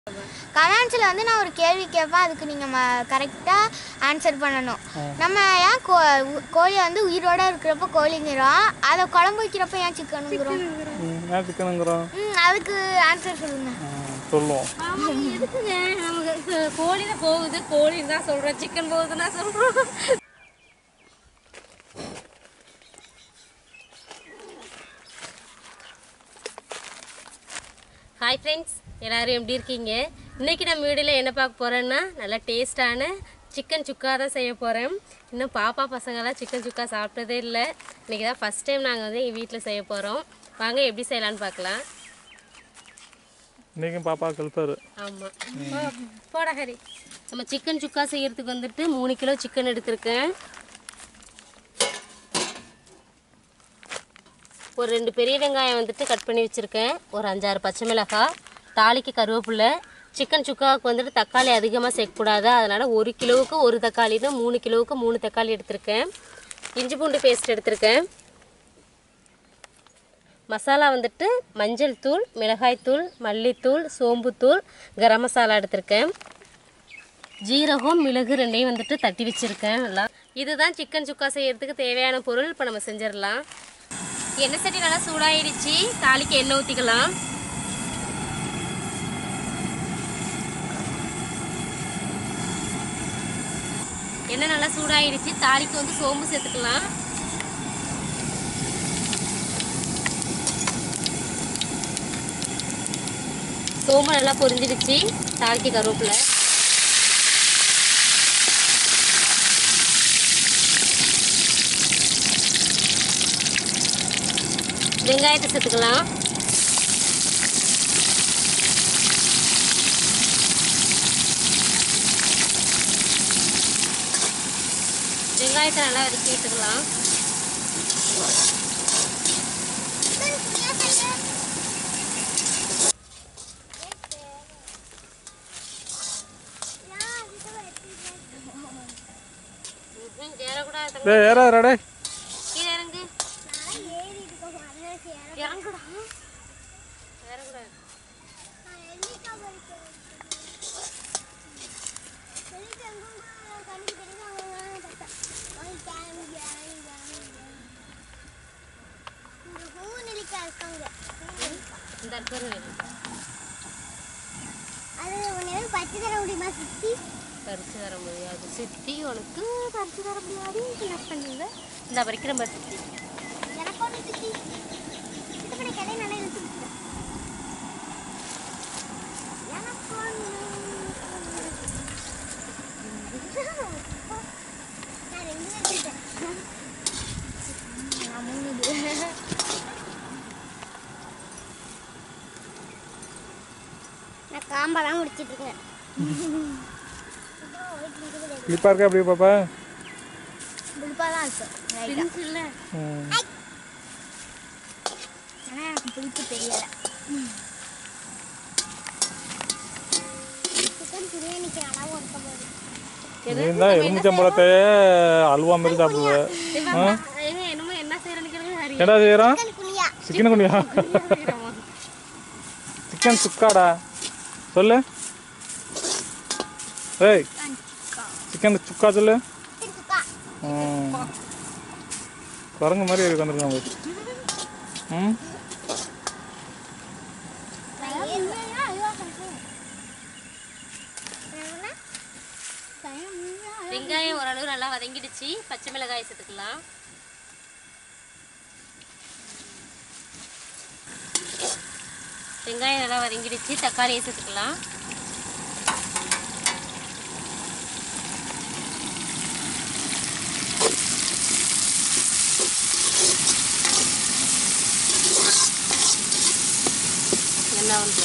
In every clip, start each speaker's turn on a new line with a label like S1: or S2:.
S1: கமெண்ட்ஸில் வந்து நான் ஒரு கேள்வி கேட்பேன் அதுக்கு நீங்கள் கரெக்டாக ஆன்சர் பண்ணணும் நம்ம ஏன் கோ உ- கோழியை வந்து உயிரோட இருக்கிறப்ப கோழிங்கிறோம் அதை குழம்பு வைக்கிறப்ப ஏன் சிக்கனுங்கிறோம்
S2: ம், ஏன் சிக்கனுங்கிறோம்
S1: ம் அதுக்கு ஆன்சர் சொல்லுங்க
S2: ம், சொல்லுவோம்
S3: ஆமாம் எதுக்குங்க நமக்கு கோழி தான் போகுது கோழின்னு தான் சொல்கிறோம் சிக்கன் போகுதுன்னா சொல்கிறோம் ஹாய் ஃப்ரெண்ட்ஸ் எல்லாரும் எப்படி இருக்கீங்க இன்றைக்கி நம்ம வீடியோவில் என்ன பார்க்க போகிறோன்னா நல்லா டேஸ்டான சிக்கன் சுக்கா தான் செய்ய போகிறேன் இன்னும் பாப்பா பசங்களாம் சிக்கன் சுக்கா சாப்பிட்டதே இல்லை இன்றைக்கி தான் ஃபஸ்ட் டைம் நாங்கள் வந்து எங்கள் வீட்டில் செய்ய போகிறோம் வாங்க எப்படி செய்யலான்னு பார்க்கலாம்
S2: இன்றைக்கும் பாப்பா கழுத்தாரு
S3: ஆமாம் போட ஹரி நம்ம சிக்கன் சுக்கா செய்யறதுக்கு வந்துட்டு மூணு கிலோ சிக்கன் எடுத்திருக்கேன் ஒரு ரெண்டு பெரிய வெங்காயம் வந்துட்டு கட் பண்ணி வச்சுருக்கேன் ஒரு அஞ்சாறு பச்சை மிளகாய் தாளிக்கு கருவேப்பிலை சிக்கன் சுக்காவுக்கு வந்துட்டு தக்காளி அதிகமாக சேர்க்கக்கூடாது அதனால் ஒரு கிலோவுக்கு ஒரு தக்காளினா மூணு கிலோவுக்கு மூணு தக்காளி எடுத்திருக்கேன் இஞ்சி பூண்டு பேஸ்ட் எடுத்திருக்கேன் மசாலா வந்துட்டு மஞ்சள் தூள் மிளகாய்த்தூள் மல்லித்தூள் சோம்புத்தூள் கரம் மசாலா எடுத்திருக்கேன் ஜீரகம் மிளகு ரெண்டையும் வந்துட்டு தட்டி வச்சுருக்கேன் நல்லா இதுதான் சிக்கன் சுக்கா செய்யறதுக்கு தேவையான பொருள் இப்போ நம்ம செஞ்சிடலாம் எண்ணெய் சட்டி நல்லா சூடாயிடுச்சு தாளிக்கு எண்ணெய் ஊற்றிக்கலாம் எண்ணெய் நல்லா சூடாயிடுச்சு தாளிக்கு வந்து சோம்பு சேர்த்துக்கலாம் சோம்பு நல்லா பொரிஞ்சிடுச்சு தாளிக்கு கருவேப்பிலை வெங்காயத்தை சேர்த்துக்கலாம் வெங்காயத்தை நல்லா வதக்கி விட்டுக்கலாம் ம்ஹும், ஏறக்கூடாது தம்பி.
S2: டேய் ஏறாதடா டேய்
S3: கீழே இறங்கு இறங்குடா இறங்குடா இந்த அற்புதம் வேணும்
S1: பச்சை தர முடியுமா சுத்தி
S3: பறிச்சு தர முடியாது சித்தி உனக்கு பறிச்சு தர முடியாது என்ன பண்ணுங்க இந்த பறிக்கிற மாதிரி சித்தி
S1: எனக்கு ஒன்று சுத்தி இது கூட கடை நல்லா இழுத்து எனக்கு ஒன்று நான் ரெண்டு எடுத்துட்டேன் நான் மூணு நான் காம்பெல்லாம் முடிச்சிட்டு இருக்கேன்
S2: கிளிப்பாக இருக்கா அப்படியே பாப்பா
S1: புளிப்பாக தான் இருக்கு
S3: பிரிஞ்சு இல்லை
S2: ம்
S1: ஆனால் எனக்கு புளிப்பு தெரியலை சிக்கன் பிரியாணிக்கு அளவு இருக்க போகுது
S2: நீ தான் எலுமிச்சம்பழத்தை அல்வா மாதிரி சாப்பிடுவ
S3: ஏங்க என்னமோ என்ன செய்யறேன்னு கேளுங்க ஹரி
S2: என்னடா செய்கிறோம்
S1: chikungunya
S2: chikungunya chicken சுக்காடா சொல்லு ஏய் சிக்கன் சுக்கா சொல்லு
S1: சிக்கன் சுக்கா
S2: ம் குரங்கு மாதிரி உட்காந்துருக்கான் போய் ம்
S3: வெங்காயம் ஓரளவு நல்லா வதங்கிடுச்சு பச்சை மிளகாய் சேர்த்துக்கலாம் வெங்காயம் நல்லா வதங்கிடுச்சு தக்காளியை சேர்த்துக்கலாம் என்ன வந்து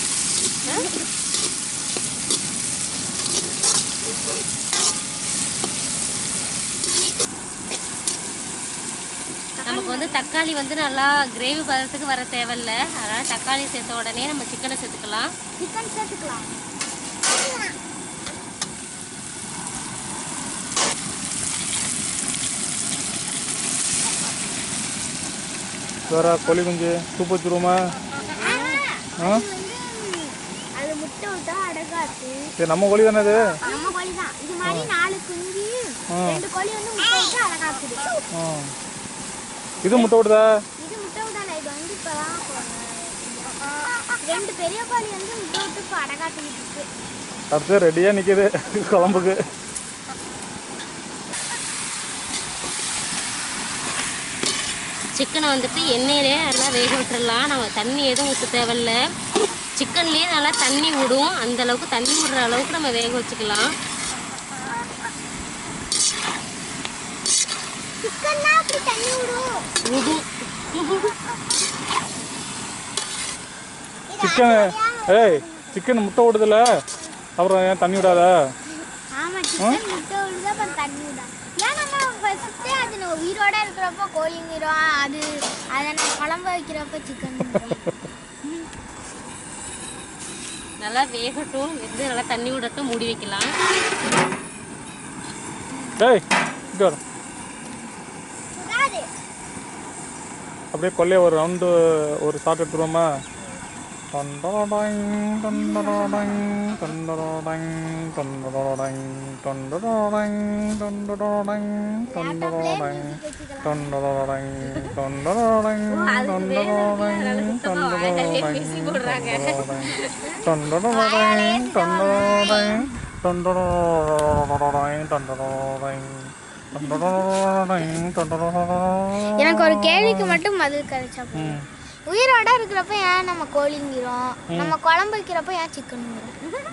S3: நமக்கு வந்து தக்காளி வந்து நல்லா கிரேவி பதத்துக்கு வர தேவையில்ல அதனால் தக்காளி சேர்த்த உடனே நம்ம சிக்கனை சேர்த்துக்கலாம்
S1: சிக்கன் சேர்த்துக்கலாம்
S2: வேற கோழி குஞ்சு சூப் வச்சுருவோமா ஆ
S1: அது முட்டை தான் அடகாத்து
S2: இது நம்ம கோழி தானே இது
S1: நம்ம கோழி தான் இது மாதிரி நாலு குஞ்சு ரெண்டு கோழி வந்து முட்டை விட்டு அடகாக்குது
S2: ஆ இது முட்டை விடுதா
S1: இது முட்டை விடல இது வந்து இப்பதான் போடுறேன். ரெண்டு பெரிய கோழி வந்து முட்டை விட்டு இப்போ அடகாத்துக்கிட்டு இருக்கு
S2: அடுத்து ரெடியாக நிற்கிது குழம்புக்கு
S3: சிக்கனை வந்துட்டு எண்ணெயிலே நல்லா வேக விட்டுறலாம் நம்ம தண்ணி எதுவும் ஊற்ற தேவையில்ல சிக்கன்லேயே நல்லா தண்ணி விடும் அந்த அளவுக்கு தண்ணி விடுற அளவுக்கு நம்ம வேக வச்சுக்கலாம்
S1: சிக்கன்னா அப்படி தண்ணி விடும்
S3: விடும்
S2: சிக்கன் ஏய் சிக்கன் முட்டை விடுதில்ல அப்புறம் ஏன் தண்ணி விடாத
S1: ஆமா சிக்கன் முட்டை விடுது அப்புறம் தண்ணி விடும் ஏன் நம்ம ஃபர்ஸ்ட்டே அது நம்ம உயிரோட இருக்கிறப்ப கோழிங்கிறோம் அது அதை நம்ம குழம்பு வைக்கிறப்ப சிக்கன்
S3: நல்லா வேகட்டும் வெந்து நல்லா தண்ணி விடட்டும் மூடி வைக்கலாம்
S2: டேய் இங்க வர
S1: சுடாது
S2: அப்படியே கொல்லைய ஒரு ரவுண்டு ஒரு ஷாட் எடுத்துருவோமா டண்டடடங், டண்டடடங், டண்டடடங், டண்டடடங், டண்டடடங், டண்டடடங், டண்டடடங், டண்டடடங், டண்டடடங், டண்டடடங், டண்டடடங், டண்டடடங், டண்டடடங், டண்டடடங், டண்டடடங், டண்டடடங், டண்டடடங்.
S1: எனக்கு ஒரு கேள்விக்கு மட்டும் பதில் கிடைச்சா போதும்.
S2: ம்.
S1: உயிரோட இருக்கிறப்ப ஏன் நம்ம கோழிங்கிறோம் நம்ம குழம்பு வைக்கிறப்ப ஏன் சிக்கனுங்கிறோம்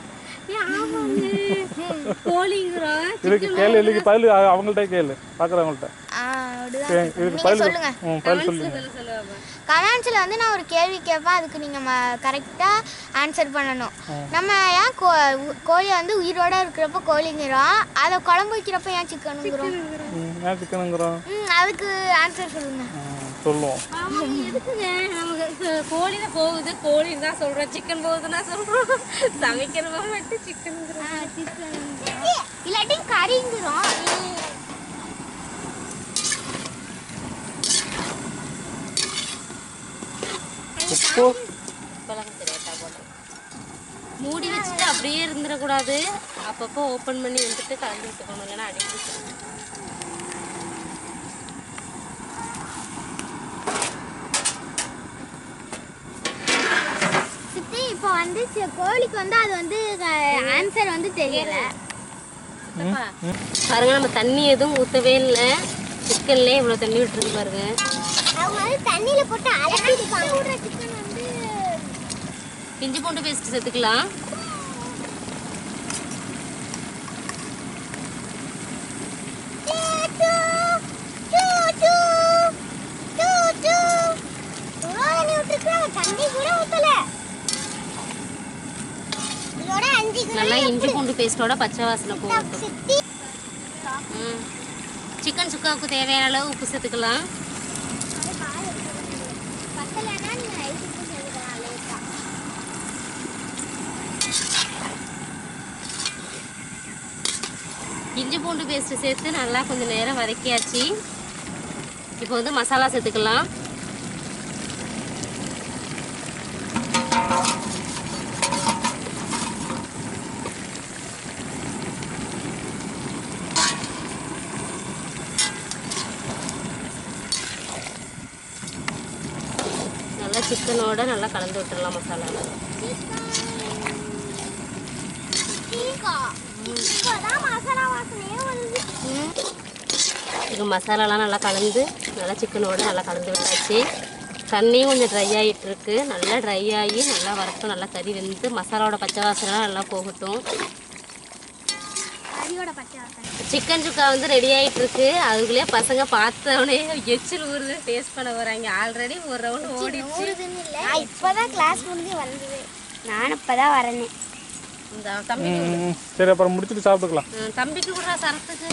S3: கோழிங்கிறோம்
S2: இதுக்கு கேளு இதுக்கு பதில் அ- அவங்கள்ட்ட கேளு பார்க்குறவங்கள்ட்ட
S1: அப்படிதான்
S2: இதுக்கு
S1: நீங்க
S2: பதில்
S1: சொல்லுங்க
S2: ம் பதில் சொல்லுங்க
S1: கமெண்ட்ஸில் வந்து நான் ஒரு கேள்வி கேட்பேன் அதுக்கு நீங்கள் கரெக்டாக ஆன்சர் பண்ணணும் நம்ம ஏன் கோ உ- கோழியை வந்து உயிரோட இருக்கிறப்ப கோழிங்கிறோம் அதை குழம்பு வைக்கிறப்ப ஏன் சிக்கனுங்கிறோம்
S2: ம், ஏன் சிக்கனுங்கிறோம்
S1: ம் அதுக்கு ஆன்சர் சொல்லுங்க
S2: ம், சொல்லுவோம்
S3: ஆமா எதுக்குங்க நமக்கு கோழி தான் போகுது கோழின்னு தான் சொல்றோம் சிக்கன் போகுதுன்னா சொல்றோம் சமைக்கிறவங்க மட்டும் சிக்கனுங்கிறோம்
S1: இல்லாட்டி கறிங்கிறோம்
S2: உப்பு
S3: பழக்கம் தெரியாதா போல மூடி வச்சுட்டு அப்படியே இருந்துடக்கூடாது அப்பப்போ ஓப்பன் பண்ணி வந்துட்டு கலந்து விட்டுக்கணும் இல்லைன்னா அடிக்கடி
S1: சித்தி இப்போ வந்து சி- கோழிக்கு வந்து அது வந்து ஆன்சர் வந்து தெரியல
S3: பாருங்க நம்ம தண்ணி எதுவும் ஊற்றவே இல்லை சிக்கன்லேயே இவ்வளோ தண்ணி விட்டுருக்கு பாருங்க
S1: அவங்க வந்து தண்ணியில போட்டு அலசிருக்காங்க விடுற சிக்கன் வந்து
S3: இஞ்சி பூண்டு பேஸ்ட் சேர்த்துக்கலாம்
S1: தண்ணி கூட ஊத்தல இதோட அஞ்சு
S3: நல்லா இஞ்சி பூண்டு பேஸ்ட்டோட பச்சை வாசனை போகட்டும்
S1: சித்தி
S3: ம் சிக்கன் சுக்காவுக்கு தேவையான அளவு உப்பு சேர்த்துக்கலாம்
S1: பத்தலைன்னா நீங்க ஐஸ் உப்பு சேர்த்துக்கலாம் லேட்டா
S3: இஞ்சி பூண்டு பேஸ்ட்டு சேர்த்து நல்லா கொஞ்சம் நேரம் வதக்கியாச்சு இப்போ வந்து மசாலா சேர்த்துக்கலாம் நல்லா சிக்கனோட நல்லா கலந்து விட்டுறலாம் மசாலாவில்
S1: சீக்கா இப்போதான் மசாலா வாசனையே வருது
S3: இது மசாலாலாம் நல்லா கலந்து நல்லா சிக்கனோட நல்லா கலந்து விட்டாச்சு தண்ணியும் கொஞ்சம் ட்ரை ஆகிட்டு இருக்கு நல்லா ட்ரை ஆகி நல்லா வரட்டும் நல்லா கறி வெந்து மசாலாவோட பச்சை வாசனைலாம் நல்லா போகட்டும்
S1: கறியோட பச்சை வாசனை
S3: சிக்கன் சுக்கா வந்து ரெடி ஆகிட்டு இருக்கு அதுக்குள்ளேயே பசங்க பார்த்தவொடனே எச்சில் ஊறுது டேஸ்ட் பண்ண வராங்க ஆல்ரெடி ஒரு ரவுண்ட் ஓடிச்சு
S1: ஊறுதுன்னு இல்லை நான் இப்போதான் கிளாஸ் முடிஞ்சு வந்தது நான் இப்போதான் வரேனே
S3: இந்த தம்பி
S2: ம், சரி அப்புறம் முடிச்சுட்டு சாப்பிட்டுக்கலாம்
S3: ம், தம்பிக்கு கூட சரத்துக்கு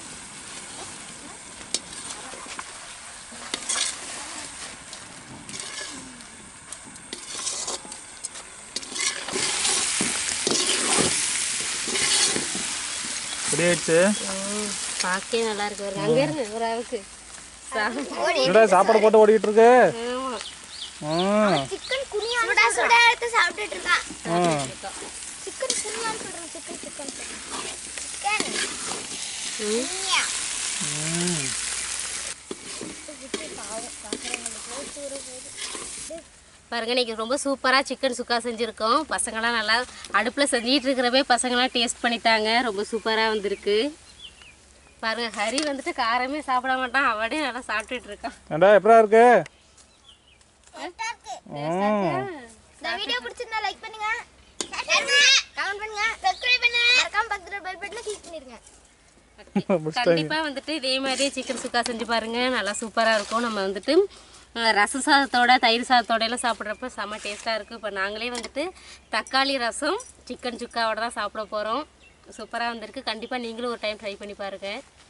S2: ரெடி ஆயிடுச்சு
S3: ம், பார்க்கவே நல்லா இருக்கு பாருங்க அங்கே இருங்க ஒரு அளவுக்கு சாப்பிட்டு
S2: என்னடா சாப்பாடு போட்டு ஓடிக்கிட்டு இருக்கு
S3: ஆமாம்
S2: ம்
S1: சிக்கன் குனியா சுட சுட எடுத்து சாப்பிட்டுட்டு இருக்கான்
S2: ம்
S3: இருக்கோம்
S2: ம்
S3: பாருங்க இன்னைக்கு ரொம்ப சூப்பராக சிக்கன் சுக்கா செஞ்சுருக்கோம் பசங்களாம் நல்லா அடுப்பில் செஞ்சிட்டு இருக்கிறப்பே பசங்களாம் டேஸ்ட் பண்ணிட்டாங்க ரொம்ப சூப்பராக வந்திருக்கு பாருங்க ஹரி வந்துட்டு காரமே சாப்பிட மாட்டான் அவனே நல்லா சாப்பிட்டுட்டு இருக்கான்
S2: ஏண்டா எப்படா இருக்கு ம்
S1: இந்த வீடியோ பிடிச்சிருந்தா லைக் பண்ணுங்க கமெண்ட் பண்ணுங்க சப்ஸ்கிரைப் பண்ணுங்க மறக்காம பக்கத்துல பெல் பட்டனை கிளிக் பண்ணிருங்க
S3: கண்டிப்பாக வந்துட்டு இதே மாதிரியே சிக்கன் சுக்கா செஞ்சு பாருங்க நல்லா சூப்பராக இருக்கும் நம்ம வந்துட்டு அஹ், ரச சாதத்தோட தயிர் சாதத்தோட எல்லாம் சாப்பிட்றப்ப செம்ம டேஸ்ட்டாக இருக்குது இப்போ நாங்களே வந்துட்டு தக்காளி ரசம் சிக்கன் சுக்காவோட தான் சாப்பிட போகிறோம் சூப்பராக வந்திருக்கு கண்டிப்பாக நீங்களும் ஒரு டைம் ட்ரை பண்ணி பாருங்கள்